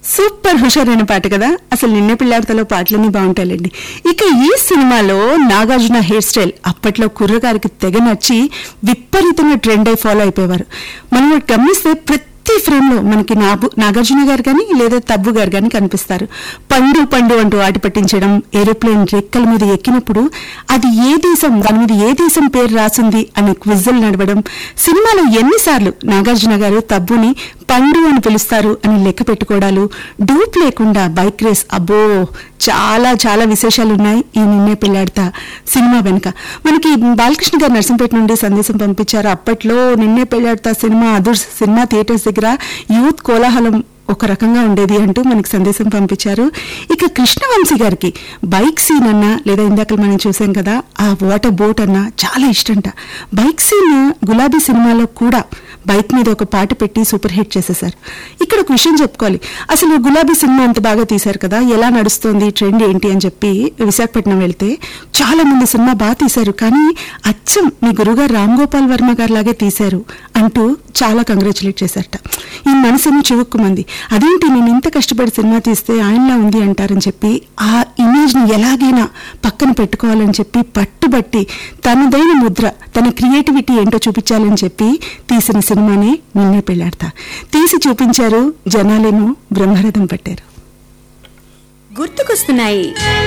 super హుషారైన పాట కదా అసలు నిన్నే పిల్లాడతలో పాటలన్నీ బాగుంటాయండి ఇక ఈ సినిమాలో నాగార్జున హెయిర్ స్టైల్ అప్పట్లో కుర్రగారికి తెగ నచ్చి విపరీతంగా ట్రెండ్ అయి ఫాలో అయిపోయేవారు మనం ఒకటి గమనిస్తే ప్రతి ఫ్రేమ్ లో మనకి నాబు నాగార్జున గారు కానీ లేదా తబ్బు గారు కానీ కనిపిస్తారు పండు పండు అంటూ ఆటి పట్టించడం ఏరోప్లేన్ రెక్కల మీద ఎక్కినప్పుడు అది ఏ దేశం దాని మీద ఏ దేశం పేరు రాసింది అని క్విజ్లు నడవడం సినిమాలో ఎన్నిసార్లు నాగార్జున గారు తబ్బుని పండు అని పిలుస్తారు అని లెక్క పెట్టుకోవడాలు డూప్ లేకుండా బైక్ రేస్ అబ్బో చాలా చాలా విశేషాలు ఉన్నాయి ఈ నిన్నే పెళ్ళాడతా సినిమా వెనుక మనకి బాలకృష్ణ గారు నర్సింపేట నుండి సందేశం పంపించారు అప్పట్లో Ninne Pelladata cinema Adurs cinema theatres దగ్గర యూత్ కోలాహలం ఒక రకంగా ఉండేది అంటూ మనకి సందేశం పంపించారు ఇక కృష్ణవంశీ గారికి బైక్ సీన్ అన్నా లేదా ఇందాక మనం చూసాం కదా ఆ వాటర్ బోట్ అన్నా చాలా ఇష్టంట బైక్ సీన్ గులాబీ సినిమాలో కూడా బైక్ మీద ఒక పాట పెట్టి సూపర్ హిట్ చేసేశారు ఇక్కడ ఒక విషయం చెప్పుకోవాలి అసలు గులాబీ సినిమా అంత బాగా తీశారు కదా ఎలా నడుస్తోంది ట్రెండ్ ఏంటి అని చెప్పి విశాఖపట్నం వెళ్తే చాలా మంది సినిమా బాగా తీశారు కానీ అచ్చం మీ గురుగారు రామ్ గోపాల్ వర్మ గారు లాగే తీశారు అంటూ చాలా కంగ్రాచులేట్ చేశారట ఈ మనసును చివుక్కుమంది అదేంటి నేను ఇంత కష్టపడి సినిమా తీస్తే ఆయనలా ఉంది అంటారని చెప్పి ఆ ఇమేజ్ ని ఎలాగైనా పక్కన పెట్టుకోవాలని చెప్పి పట్టుబట్టి తనదైన ముద్ర తన క్రియేటివిటీ ఏంటో చూపించాలని చెప్పి తీసిన సినిమానే నిన్నే పెళ్ళాడతా తీసి చూపించారు జనాలేమో బ్రహ్మరథం పట్టారు గుర్తుకొస్తున్నాయి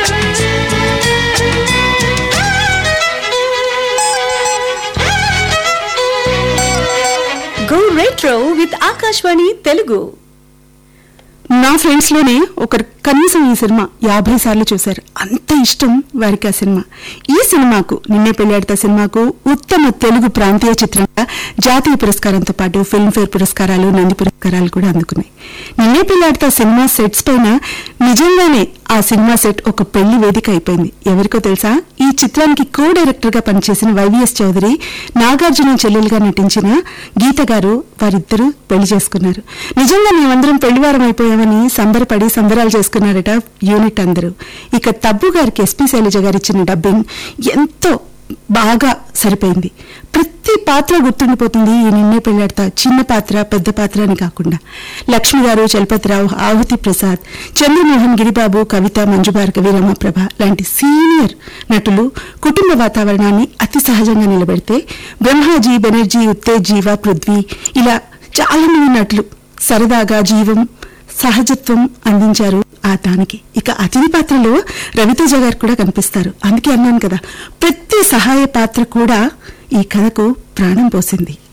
go retro with Akashvani Telugu నా ఫ్రెండ్స్ లోనే ఒకరు కనీసం ఈ సినిమా యాభై సార్లు చూశారు అంత ఇష్టం వారికి ఆ సినిమా ఈ సినిమాకు నిన్నే పెళ్ళాడతా సినిమాకు ఉత్తమ తెలుగు ప్రాంతీయ చిత్రంగా జాతీయ పురస్కారంతో పాటు ఫిల్మ్ఫేర్ పురస్కారాలు నంది పురస్కారాలు కూడా అందుకున్నాయి నిన్నే పెళ్ళాడతా సినిమా సెట్స్ పైన నిజంగానే ఆ సినిమా సెట్ ఒక పెళ్లి వేదిక అయిపోయింది ఎవరికో తెలుసా ఈ చిత్రానికి కో డైరెక్టర్ గా పనిచేసిన వైవిఎస్ చౌదరి నాగార్జున చెల్లెలుగా నటించిన గీత గారు వారిద్దరూ పెళ్లి చేసుకున్నారు నిజంగా మేమందరం పెళ్లివారం అయిపోయామని సంబరపడి సంబరాలు చేసుకున్నారట యూనిట్ అందరూ ఇక తబ్బు గారికి ఎస్పీ శైలజ గారు ఇచ్చిన డబ్బింగ్ ఎంతో బాగా సరిపోయింది ప్రతి పాత్ర గుర్తుండిపోతుంది ఈ నిన్నే పెళ్ళాడతా చిన్న పాత్ర పెద్ద పాత్ర అని కాకుండా లక్ష్మి గారు చలపతిరావు ఆహుతి ప్రసాద్ చంద్రమోహన్ గిరిబాబు కవిత మంజుభార్గవి రమాప్రభ లాంటి సీనియర్ నటులు కుటుంబ వాతావరణాన్ని అతి సహజంగా నిలబెడితే బ్రహ్మాజీ బెనర్జీ ఉత్తేజ్ జీవ పృథ్వీ ఇలా చాలా మంది నటులు సరదాగా జీవం సహజత్వం అందించారు ఆ దానికి ఇక అతిథి పాత్రలో రవితేజ గారు కూడా కనిపిస్తారు అందుకే అన్నాను కదా ప్రతి సహాయ పాత్ర కూడా ఈ కథకు ప్రాణం పోసింది